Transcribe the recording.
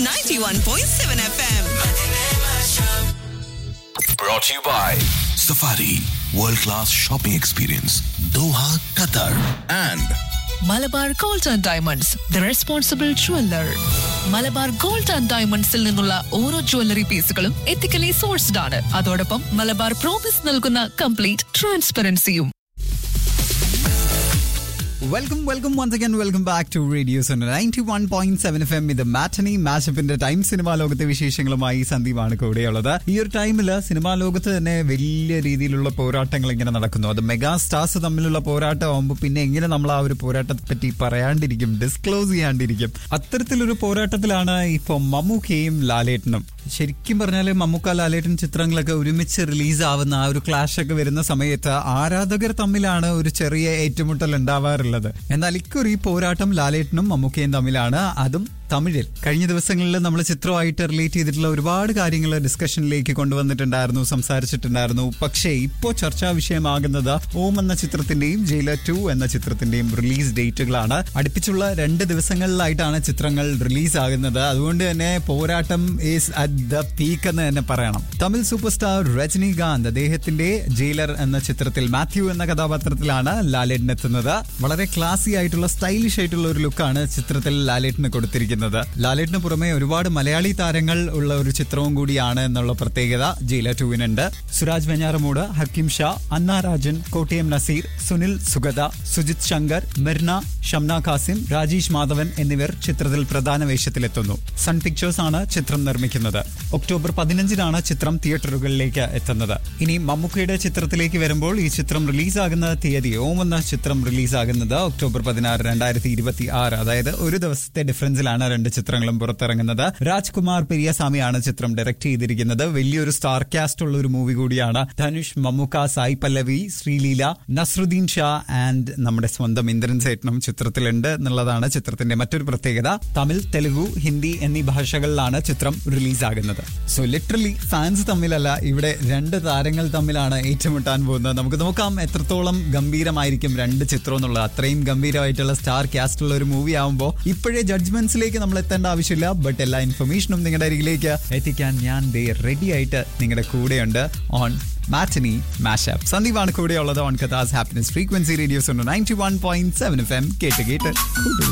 91.7 FM. Brought to you by Safari World Class Shopping Experience Doha, Qatar and Malabar gold and diamonds the responsible jeweller Malabar gold and ഡയമണ്ട്സിൽ നിന്നുള്ള ഓരോ jewellery പീസുകളും ethically sourced ആണ് അതോടൊപ്പം Malabar promise നൽകുന്ന complete ട്രാൻസ്പെറൻസിയും welcome welcome once again welcome back to radios ninety one point seven F M ഇത് matinee മാച്ചപ്പിന്റെ ടൈം സിനിമാ ലോകത്തെ വിശേഷങ്ങളുമായി സന്ദീപാണ് കൂടെയുള്ളത് ഈ ഒരു ടൈമിൽ സിനിമാ ലോകത്ത് തന്നെ വലിയ രീതിയിലുള്ള പോരാട്ടങ്ങൾ ഇങ്ങനെ നടക്കുന്നു അത് മെഗാ സ്റ്റാർസ് തമ്മിലുള്ള പോരാട്ടം ആകുമ്പോൾ പിന്നെ എങ്ങനെ നമ്മൾ ആ ഒരു പോരാട്ടത്തെ പറ്റി പറയാണ്ടിരിക്കും ഡിസ്ക്ലോസ് ചെയ്യാണ്ടിരിക്കും അത്തരത്തിലൊരു പോരാട്ടത്തിലാണ് ഇപ്പോൾ മമ്മൂക്കയും ലാലേട്ടനും ശരിക്കും പറഞ്ഞാൽ മമ്മൂക്ക ലാലേട്ടൻ ചിത്രങ്ങളൊക്കെ ഒരുമിച്ച് റിലീസ് ആവുന്ന ആ ഒരു ക്ലാഷ് ഒക്കെ വരുന്ന സമയത്ത് ആരാധകർ തമ്മിലാണ് ഒരു ചെറിയ ഏറ്റുമുട്ടൽ ഉണ്ടാവാറുള്ളത് എന്നാൽ ഇക്കുറി പോരാട്ടം ലാലേട്ടനും മമ്മൂക്കയും തമ്മിലാണ് അതും തമിഴിൽ കഴിഞ്ഞ ദിവസങ്ങളിൽ നമ്മൾ ചിത്രമായിട്ട് റിലേറ്റ് ചെയ്തിട്ടുള്ള ഒരുപാട് കാര്യങ്ങൾ ഡിസ്കഷനിലേക്ക് കൊണ്ടുവന്നിട്ടുണ്ടായിരുന്നു സംസാരിച്ചിട്ടുണ്ടായിരുന്നു പക്ഷേ ഇപ്പോൾ ചർച്ചാ വിഷയമാകുന്നത് ഓം എന്ന ചിത്രത്തിന്റെയും ജയിലർ ടു എന്ന ചിത്രത്തിന്റെയും റിലീസ് ഡേറ്റുകളാണ് അടുപ്പിച്ചുള്ള രണ്ട് ദിവസങ്ങളിലായിട്ടാണ് ചിത്രങ്ങൾ റിലീസ് ആകുന്നത് അതുകൊണ്ട് തന്നെ പോരാട്ടം ഈസ് അറ്റ് ദ പീക്ക് എന്ന് തന്നെ പറയണം തമിഴ് സൂപ്പർ സ്റ്റാർ രജനീകാന്ത് അദ്ദേഹത്തിന്റെ ജയിലർ എന്ന ചിത്രത്തിൽ മാത്യു എന്ന കഥാപാത്രത്തിലാണ് ലാലേട്ടൻ എത്തുന്നത് വളരെ ക്ലാസി ആയിട്ടുള്ള സ്റ്റൈലിഷ് ആയിട്ടുള്ള ഒരു ലുക്കാണ് ചിത്രത്തിൽ ലാലേട്ടിന് കൊടുത്തിരിക്കുന്നത് ലാലേട്ടിന് പുറമെ ഒരുപാട് മലയാളി താരങ്ങൾ ഉള്ള ഒരു ചിത്രവും കൂടിയാണ് എന്നുള്ള പ്രത്യേകത ജയില ടൂവിനുണ്ട് സുരാജ് വെഞ്ഞാറമൂട് ഹക്കിം ഷാ അന്ന രാജൻ കോട്ടയം നസീർ സുനിൽ സുഗത സുജിത് ശങ്കർ മിർന ഷംന ഖാസിം രാജേഷ് മാധവൻ എന്നിവർ ചിത്രത്തിൽ പ്രധാന വേഷത്തിലെത്തുന്നു സൺ പിക്ചേഴ്സ് ആണ് ചിത്രം നിർമ്മിക്കുന്നത് ഒക്ടോബർ പതിനഞ്ചിനാണ് ചിത്രം തിയേറ്ററുകളിലേക്ക് എത്തുന്നത് ഇനി മമ്മൂക്കയുടെ ചിത്രത്തിലേക്ക് വരുമ്പോൾ ഈ ചിത്രം റിലീസാകുന്ന തീയതി ഓം എന്ന ചിത്രം റിലീസാകുന്നത് ഒക്ടോബർ പതിനാറ് രണ്ടായിരത്തി ഇരുപത്തി ആറ് അതായത് ഒരു ദിവസത്തെ ഡിഫറൻസിലാണ് രണ്ട് ചിത്രങ്ങളും പുറത്തിറങ്ങുന്നത് രാജ്കുമാർ പെരിയസ്വാമിയാണ് ചിത്രം ഡയറക്ട് ചെയ്തിരിക്കുന്നത് വലിയൊരു സ്റ്റാർ കാസ്റ്റ് ഉള്ള ഒരു മൂവി കൂടിയാണ് ധനുഷ് മമ്മൂക്ക സായി പല്ലവി ശ്രീലീല നസ്രുദ്ദീൻ ഷാ ആൻഡ് നമ്മുടെ സ്വന്തം ഇന്ദ്രൻ സേട്ടനും ചിത്രത്തിലുണ്ട് എന്നുള്ളതാണ് ചിത്രത്തിന്റെ മറ്റൊരു പ്രത്യേകത തമിഴ് തെലുഗു ഹിന്ദി എന്നീ ഭാഷകളിലാണ് ചിത്രം റിലീസാകുന്നത് സോ ലിറ്ററലി ഫാൻസ് തമ്മിലല്ല ഇവിടെ രണ്ട് താരങ്ങൾ തമ്മിലാണ് ഏറ്റുമുട്ടാൻ പോകുന്നത് നമുക്ക് നോക്കാം എത്രത്തോളം ഗംഭീരമായിരിക്കും രണ്ട് ചിത്രം എന്നുള്ളത് അത്രയും ഗംഭീരമായിട്ടുള്ള സ്റ്റാർ കാസ്റ്റ് ഉള്ള ഒരു മൂവി ആകുമ്പോൾ ഇപ്പോഴേ ജഡ്ജ്മെന്റ്സിലേക്ക് നമ്മൾ എത്തേണ്ട ആവശ്യമില്ല ബട്ട് എല്ലാ ഇൻഫർമേഷനും നിങ്ങളുടെ അരികിലേക്ക് എത്തിക്കാൻ ഞാൻ ദേ റെഡി ആയിട്ട് നിങ്ങളുടെ കൂടെയുണ്ട് ഓൺ മാറ്റനി മാഷപ്പ് സന്ദീപാണ് കൂടെയുള്ളത് ഓൺ കഥാസ് happiness frequency radios ninety one point seven F M കേട്ട് കേട്ട് കൂട്ടുക